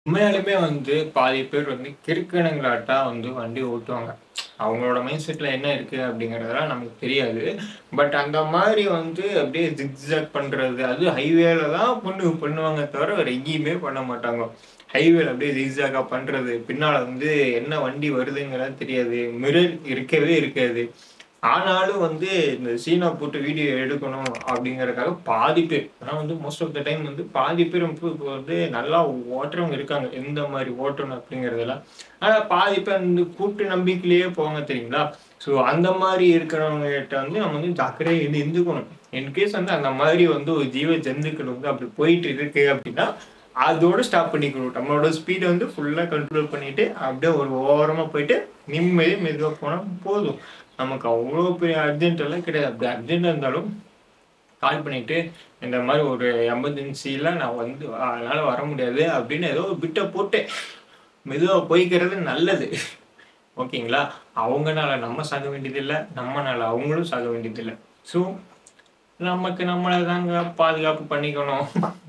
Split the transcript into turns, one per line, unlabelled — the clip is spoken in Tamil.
உண்மையாலுமே வந்து பாதி பேர் வந்து கிறுக்கனுங்களாட்டா வந்து வண்டி ஓட்டுவாங்க அவங்களோட மைண்ட் செட்டில் என்ன இருக்குது அப்படிங்கிறதெல்லாம் நமக்கு தெரியாது பட் அந்த மாதிரி வந்து அப்படியே ஜிக்ஸாக் பண்ணுறது அது ஹைவேல தான் பொண்ணு பண்ணுவாங்க தவிர வேறு எங்கேயுமே பண்ண மாட்டாங்க ஹைவேல அப்படியே ஜிக்ஸாக்காக பண்ணுறது பின்னால் வந்து என்ன வண்டி வருதுங்கிறது தெரியாது மிரர் இருக்கவே இருக்காது ஆனாலும் வந்து இந்த சீனா போட்டு வீடியோ எடுக்கணும் அப்படிங்கறதுக்காக பாதி பேர் ஆனால் வந்து மோஸ்ட் ஆஃப் த டைம் வந்து பாதி பேர் வந்து இப்போ வந்து நல்லா ஓட்டுறவங்க இருக்காங்க எந்த மாதிரி ஓட்டணும் அப்படிங்கிறதெல்லாம் ஆனால் பாதி பேர் வந்து கூட்டு நம்பிக்கையிலேயே போவாங்க தெரியுங்களா ஸோ அந்த மாதிரி இருக்கிறவங்க கிட்ட வந்து நம்ம வந்து ஜாக்கிரதையாக இருந்து இருந்துக்கணும் இன்கேஸ் வந்து அந்த மாதிரி வந்து ஒரு ஜீவ ஜந்துக்கள் வந்து அப்படி போயிட்டு இருக்கு அப்படின்னா அதோட ஸ்டாப் பண்ணிக்கணும் நம்மளோட ஸ்பீடை வந்து ஃபுல்லாக கண்ட்ரோல் பண்ணிட்டு அப்படியே ஒரு ஓரமாக போயிட்டு நிம்மதியாக மெதுவாக போனால் போதும் நமக்கு அவ்வளோ பெரிய அர்ஜென்ட் எல்லாம் கிடையாது அப்படி அர்ஜென்ட்டாக இருந்தாலும் கால் பண்ணிட்டு இந்த மாதிரி ஒரு எமர்ஜென்சியில் நான் வந்து அதனால் வர முடியாது அப்படின்னு ஏதோ ஒரு பிட்டை போட்டு மெதுவாக போய்க்கிறது நல்லது ஓகேங்களா அவங்கனால நம்ம சாக வேண்டியதில்லை நம்மனால அவங்களும் சாக வேண்டியதில்லை ஸோ நமக்கு நம்மளை தாங்க பாதுகாப்பு பண்ணிக்கணும்